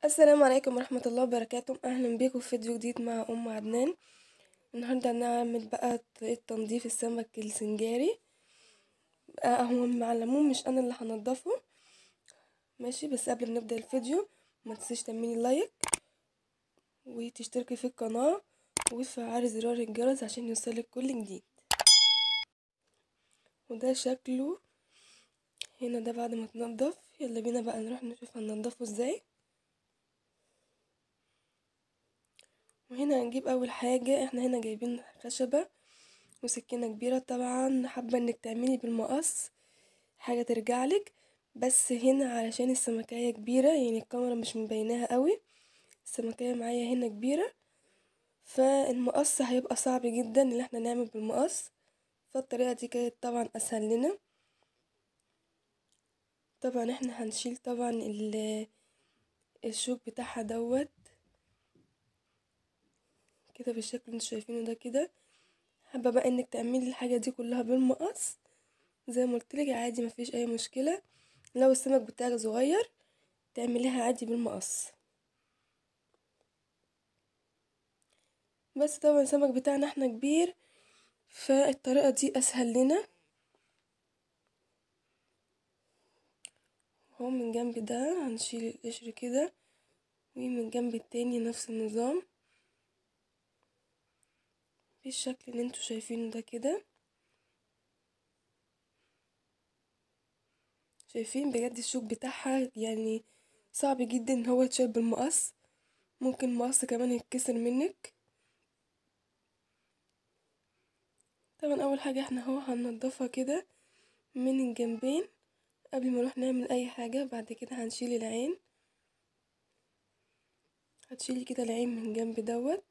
السلام عليكم ورحمة الله وبركاته أهلا بيكم في فيديو جديد مع أم عدنان النهاردة هنعمل بقى طريقة تنظيف السمك السنجاري آه هو معلمون مش أنا اللي هنضفه ماشي بس قبل ما نبدأ الفيديو ما تنسيش تعملي لايك وتشتركي في القناة وتفعلي زرار الجرس عشان يوصلك كل جديد وده شكله هنا ده بعد ما تنضف يلا بينا بقى نروح نشوف هننضفه ازاي وهنا هنجيب اول حاجة احنا هنا جايبين خشبة وسكينة كبيرة طبعا حابة انك تعملي بالمقص حاجة ترجعلك بس هنا علشان السمكية كبيرة يعني الكاميرا مش مبيناها قوي السمكية معايا هنا كبيرة فالمقص هيبقى صعب جدا ان احنا نعمل بالمقص فالطريقة دي كانت طبعا اسهل لنا طبعا احنا هنشيل طبعا الشوك بتاعها دوت كده بالشكل اللي انتوا شايفينه ده كده حابه بقى انك تعملي الحاجه دي كلها بالمقص زي ما قلت لك عادي مفيش اي مشكله لو السمك بتاعك صغير تعمليها عادي بالمقص بس طبعا السمك بتاعنا احنا كبير فالطريقه دي اسهل لنا اهو من جنب ده هنشيل القشر كده ومن جنب التاني نفس النظام بالشكل اللي انتوا شايفينه ده كده شايفين بجد الشوك بتاعها يعني صعب جدا ان هو يتشال بالمقص ممكن المقص كمان يتكسر منك طبعا اول حاجة احنا اهو هننضفها كده من الجنبين قبل ما نروح نعمل اي حاجة بعد كده هنشيل العين هتشيلي كده العين من جنب دوت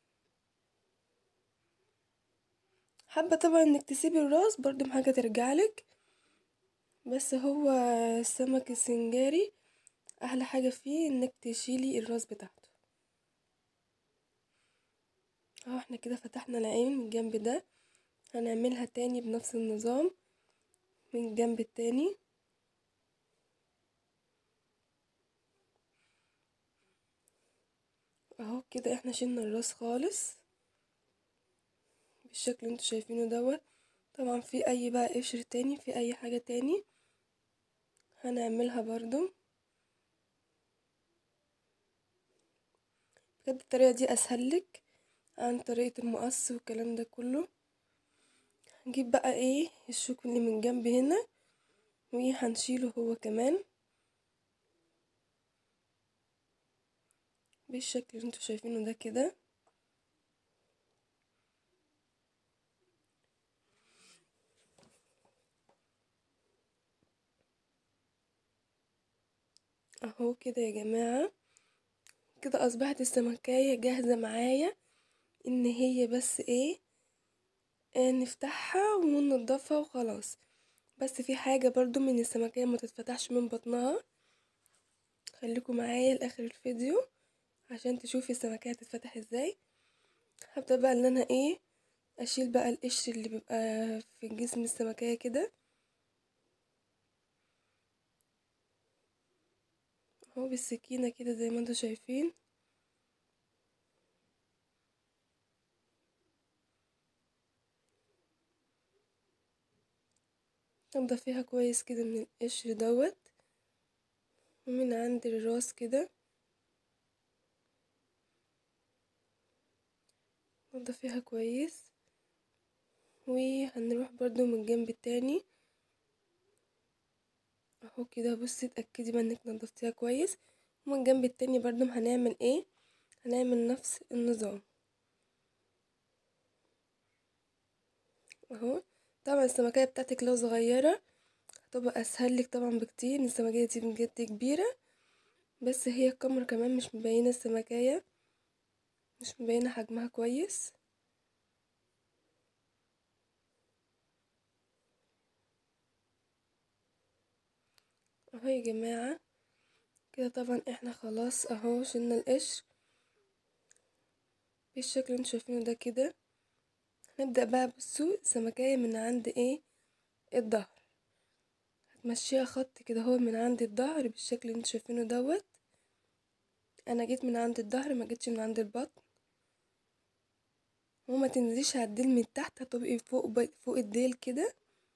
حابة طبعا انك تسيبي الراس برضو حاجة ترجعلك بس هو السمك السنجاري احلى حاجة فيه انك تشيلي الراس بتاعته اهو احنا كده فتحنا العين من الجنب ده هنعملها تاني بنفس النظام من الجنب التاني اهو كده احنا شلنا الراس خالص بالشكل اللي انتوا شايفينه دوت طبعا في اي بقى قشر تاني في اي حاجة تاني هنعملها برضو بجد الطريقة دي اسهل لك عن طريقة المقص والكلام ده كله هنجيب بقى ايه الشوك اللي من جنب هنا وهنشيله هو كمان بالشكل اللي انتوا شايفينه ده كده اهو كده يا جماعة كده اصبحت السمكية جاهزة معايا ان هي بس ايه آه نفتحها وننضفها وخلاص بس في حاجة برضو من السمكية ما تتفتحش من بطنها خليكم معايا لاخر الفيديو عشان تشوفي السمكية تتفتح ازاي هبدأ بقى ان انا ايه اشيل بقى القشر اللي بيبقى في جسم السمكية كده اهو بالسكينة كده زي ما انتوا شايفين انضف فيها كويس كده من القشر دوت ومن عند الراس كده نضف فيها كويس وهنروح برضو من الجنب التاني اهو كده بصي اتأكدي بقى انك نضفتيها كويس ومن الجنب التاني برضو هنعمل ايه هنعمل نفس النظام اهو طبعا السمكية بتاعتك لو صغيرة هتبقى اسهل لك طبعا بكتير السمكية دي بجد كبيرة بس هي الكاميرا كمان مش مبينة السمكية مش مبينة حجمها كويس اهو يا جماعة كده طبعا احنا خلاص اهو شلنا القشر بالشكل اللي انتوا شايفينه ده كده هنبدأ بقى بصوا السمكية من عند ايه الظهر هتمشيها خط كده هو من عند الظهر بالشكل اللي انتوا شايفينه دوت انا جيت من عند الظهر ما جيتش من عند البطن وما تنزليش على الديل من تحت هتبقي فوق ب... فوق الديل كده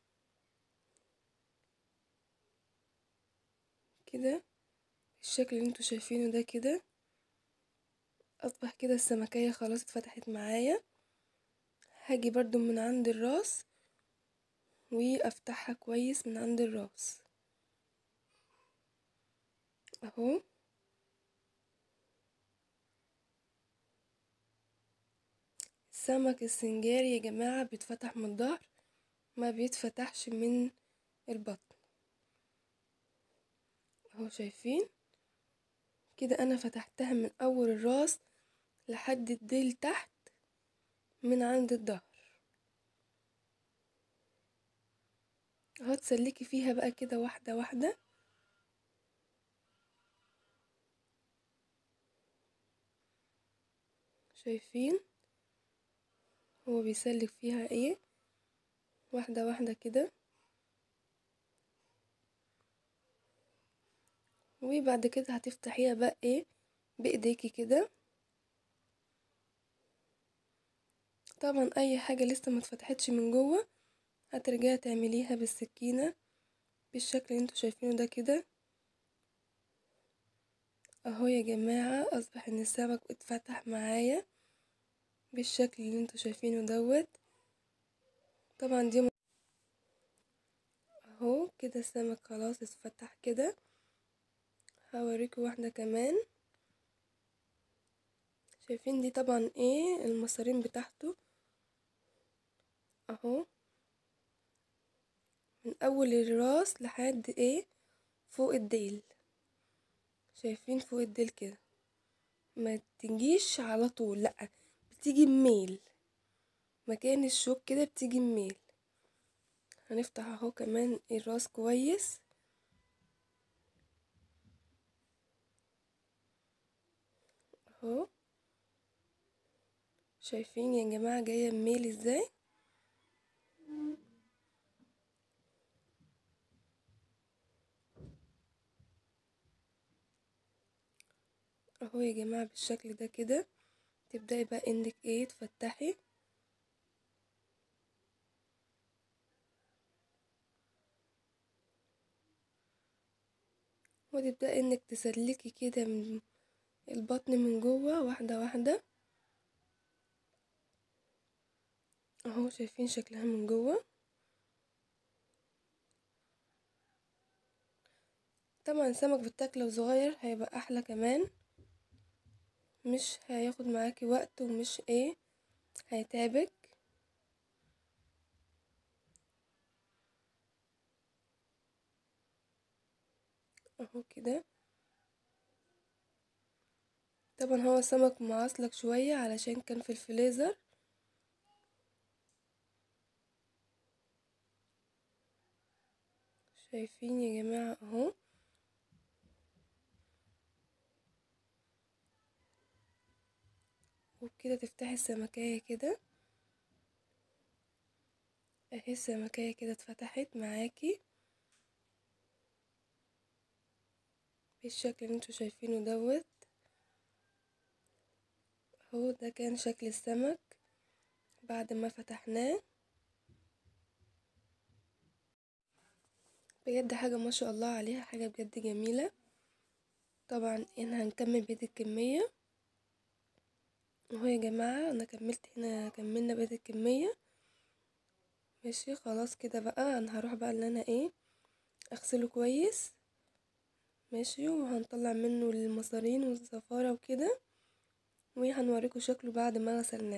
كده الشكل اللي انتوا شايفينه ده كده اصبح كده السمكية خلاص اتفتحت معايا هاجي برضو من عند الراس وافتحها كويس من عند الراس اهو السمك السنجاري يا جماعة بيتفتح من الظهر ما بيتفتحش من البطن اهو شايفين كده انا فتحتها من اول الراس لحد الديل تحت من عند الظهر اهو تسلكي فيها بقى كده واحدة واحدة شايفين هو بيسلك فيها ايه واحدة واحدة كده وبعد كده هتفتحيها بقى ايه بايديكي كده طبعا اي حاجة لسه ما اتفتحتش من جوه هترجعي تعمليها بالسكينة بالشكل اللي انتوا شايفينه ده كده اهو يا جماعة اصبح ان السمك اتفتح معايا بالشكل اللي انتوا شايفينه دوت طبعا دي م... اهو كده السمك خلاص اتفتح كده هوريكم واحدة كمان شايفين دي طبعا ايه المصارين بتاعته اهو من اول الراس لحد ايه فوق الديل شايفين فوق الديل كده ما تجيش على طول لا بتيجي بميل مكان الشوك كده بتيجي بميل هنفتح اهو كمان الراس كويس اهو شايفين يا جماعة جاية بميل ازاي اهو يا جماعة بالشكل ده كده تبدأي بقى انك ايه تفتحي وتبدأي انك تسلكي كده من البطن من جوه واحدة واحدة اهو شايفين شكلها من جوه طبعا سمك بالتاك لو صغير هيبقى احلى كمان مش هياخد معاكي وقت ومش ايه هيتعبك اهو كده طبعا هو سمك معصلك شوية علشان كان في الفريزر شايفين يا جماعة اهو وبكده تفتحي السمكية كده اهي السمكية كده اتفتحت معاكي بالشكل اللي انتوا شايفينه دوت اهو ده كان شكل السمك بعد ما فتحناه بجد حاجة ما شاء الله عليها حاجة بجد جميلة طبعا هنا هنكمل بيت الكمية اهو يا جماعة انا كملت هنا كملنا بيت الكمية ماشي خلاص كده بقى انا هروح بقى ان انا ايه اغسله كويس ماشي وهنطلع منه المصارين والزفارة وكده وهنوريكم شكله بعد ما غسلناه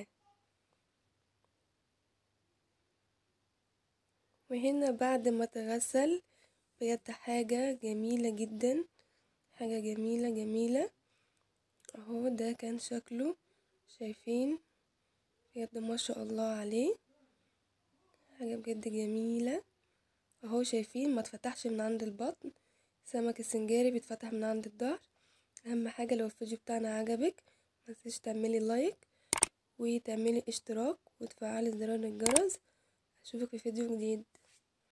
وهنا بعد ما اتغسل بجد حاجة جميلة جدا حاجة جميلة جميلة اهو ده كان شكله شايفين بجد ما شاء الله عليه حاجة بجد جميلة اهو شايفين ما اتفتحش من عند البطن سمك السنجاري بيتفتح من عند الظهر اهم حاجة لو الفيديو بتاعنا عجبك متنسيش تعملي لايك وتعملي اشتراك وتفعلي زرار الجرس اشوفك في فيديو جديد